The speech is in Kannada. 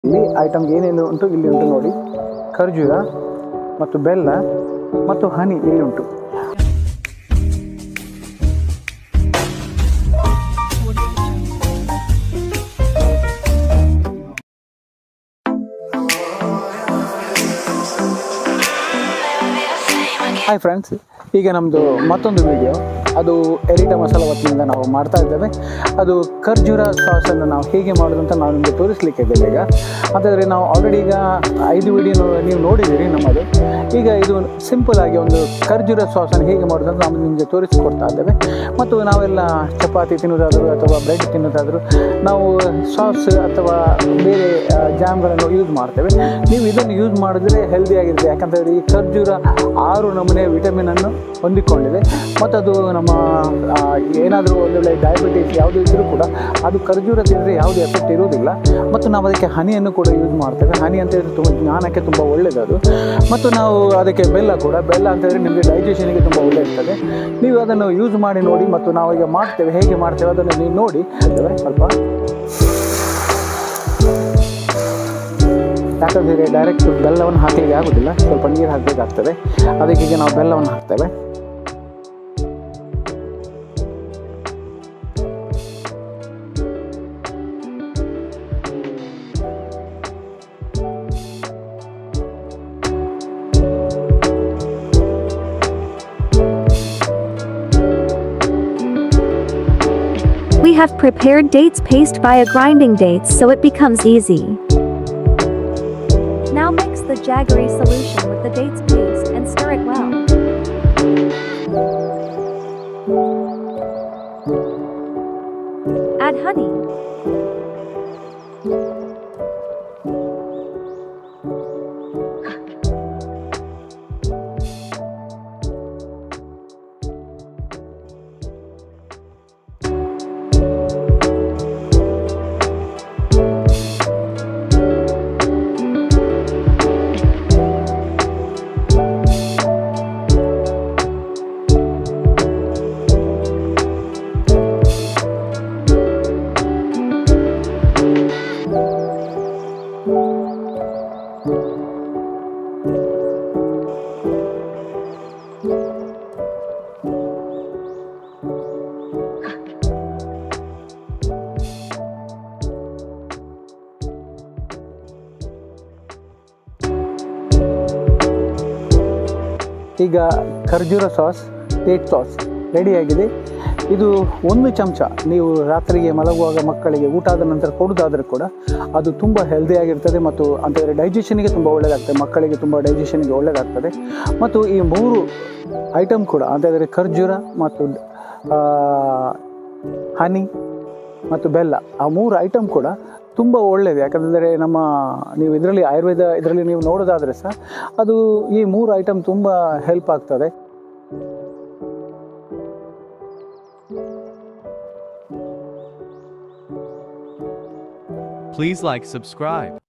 ಇಲ್ಲಿ ಐಟಮ್ಗೆ ಏನೇನು ಉಂಟು ಇಲ್ಲಿ ಉಂಟು ನೋಡಿ ಖರ್ಜೂರ ಮತ್ತು ಬೆಲ್ಲ ಮತ್ತು ಹನಿ ಇಲ್ಲಿ ಉಂಟು ಹಾಯ್ ಫ್ರೆಂಡ್ಸ್ ಈಗ ನಮ್ಮದು ಮತ್ತೊಂದು ವಿಡಿಯೋ ಅದು ಎರಿಟ ಮಸಾಲ ವತಿಯಿಂದ ನಾವು ಮಾಡ್ತಾ ಇದ್ದೇವೆ ಅದು ಖರ್ಜೂರ ಸಾಸನ್ನು ನಾವು ಹೇಗೆ ಮಾಡೋದು ಅಂತ ನಾವು ನಿಮಗೆ ತೋರಿಸ್ಲಿಕ್ಕೆ ಇದ್ದೇವೆ ಈಗ ಅಂತಂದರೆ ನಾವು ಆಲ್ರೆಡಿ ಈಗ ಐದು ವಿಡಿಯೋ ನೀವು ನೋಡಿದ್ದೀರಿ ನಮ್ಮದು ಈಗ ಇದು ಸಿಂಪಲ್ ಆಗಿ ಒಂದು ಖರ್ಜೂರ ಸಾಸನ್ನು ಹೇಗೆ ಮಾಡೋದು ಅಂತ ನಾವು ನಿಮಗೆ ತೋರಿಸಿಕೊಡ್ತಾ ಇದ್ದೇವೆ ಮತ್ತು ನಾವೆಲ್ಲ ಚಪಾತಿ ತಿನ್ನೋದಾದರೂ ಅಥವಾ ಬ್ರೆಡ್ ತಿನ್ನೋದಾದರೂ ನಾವು ಸಾಸ್ ಅಥವಾ ಬೇರೆ ಜಾಮ್ಗಳನ್ನು ಯೂಸ್ ಮಾಡ್ತೇವೆ ನೀವು ಇದನ್ನು ಯೂಸ್ ಮಾಡಿದ್ರೆ ಹೆಲ್ದಿ ಆಗಿರುತ್ತೆ ಯಾಕಂತೇಳಿ ಈ ಖರ್ಜೂರ ಆರು ನಮೂನೆ ವಿಟಮಿನನ್ನು ಹೊಂದಿಕೊಂಡಿದೆ ಮತ್ತು ಅದು ನಮ್ಮ ಆ, ಏನಾದರೂ ಒಳ್ಳೊಳ್ಳೆ ಡಯಾಬಿಟಿಸ್ ಯಾವುದು ಇದ್ದರೂ ಕೂಡ ಅದು ಖರ್ಜೂರ ತಿಂದರೆ ಯಾವುದೇ ಎಫೆಕ್ಟ್ ಇರೋದಿಲ್ಲ ಮತ್ತು ನಾವು ಅದಕ್ಕೆ ಹನಿಯನ್ನು ಕೂಡ ಯೂಸ್ ಮಾಡ್ತೇವೆ ಹನಿ ಅಂತ ಹೇಳಿದ್ರೆ ತುಂಬ ಜ್ಞಾನಕ್ಕೆ ತುಂಬ ಒಳ್ಳೆಯದು ಅದು ಮತ್ತು ನಾವು ಅದಕ್ಕೆ ಬೆಲ್ಲ ಕೂಡ ಬೆಲ್ಲ ಅಂತ ಹೇಳಿದ್ರೆ ನಿಮಗೆ ಡೈಜೆಷನ್ಗೆ ತುಂಬ ಒಳ್ಳೆ ಇರ್ತದೆ ನೀವು ಅದನ್ನು ಯೂಸ್ ಮಾಡಿ ನೋಡಿ ಮತ್ತು ನಾವು ಈಗ ಮಾಡ್ತೇವೆ ಹೇಗೆ ಮಾಡ್ತೇವೆ ಅದನ್ನು ನೀವು ನೋಡಿ ಹೇಳ್ತೇವೆ ಸ್ವಲ್ಪ ಯಾಕಂದರೆ ಡೈರೆಕ್ಟ್ ಬೆಲ್ಲವನ್ನು ಹಾಕಲಿಕ್ಕೆ ಆಗೋದಿಲ್ಲ ಸ್ವಲ್ಪ ನೀರು ಹಾಕಬೇಕಾಗ್ತದೆ ಅದಕ್ಕೆ ಈಗ ನಾವು ಬೆಲ್ಲವನ್ನು ಹಾಕ್ತೇವೆ We have prepared dates paste via grinding dates so it becomes easy. Now mix the jaggery solution with the dates paste and stir it well. Add honey. ಈಗ ಖರ್ಜೂರ ಸಾಸ್ ಡೇಟ್ ಸಾಸ್ ರೆಡಿಯಾಗಿದೆ ಇದು ಒಂದು ಚಮಚ ನೀವು ರಾತ್ರಿಗೆ ಮಲಗುವಾಗ ಮಕ್ಕಳಿಗೆ ಊಟ ಆದ ನಂತರ ಕೊಡೋದಾದರೆ ಕೂಡ ಅದು ತುಂಬ ಹೆಲ್ದಿಯಾಗಿರ್ತದೆ ಮತ್ತು ಅಂತಂದರೆ ಡೈಜೆಷನ್ಗೆ ತುಂಬ ಒಳ್ಳೆಯದಾಗ್ತದೆ ಮಕ್ಕಳಿಗೆ ತುಂಬ ಡೈಜೆಷನ್ಗೆ ಒಳ್ಳೆಯದಾಗ್ತದೆ ಮತ್ತು ಈ ಮೂರು ಐಟಮ್ ಕೂಡ ಅಂತಂದರೆ ಖರ್ಜೂರ ಮತ್ತು ಆ, ಹನಿ ಮತ್ತು ಬೆಲ್ಲ ಆ ಮೂರು ಐಟಮ್ ಕೂಡ ತುಂಬ ಒಳ್ಳೆಯದು ಯಾಕಂದರೆ ನಮ್ಮ ನೀವು ಇದರಲ್ಲಿ ಆಯುರ್ವೇದ ಇದರಲ್ಲಿ ನೀವು ನೋಡೋದಾದರೆ ಸಹ ಅದು ಈ ಮೂರು ಐಟಮ್ ತುಂಬ ಹೆಲ್ಪ್ ಆಗ್ತದೆ Please like subscribe.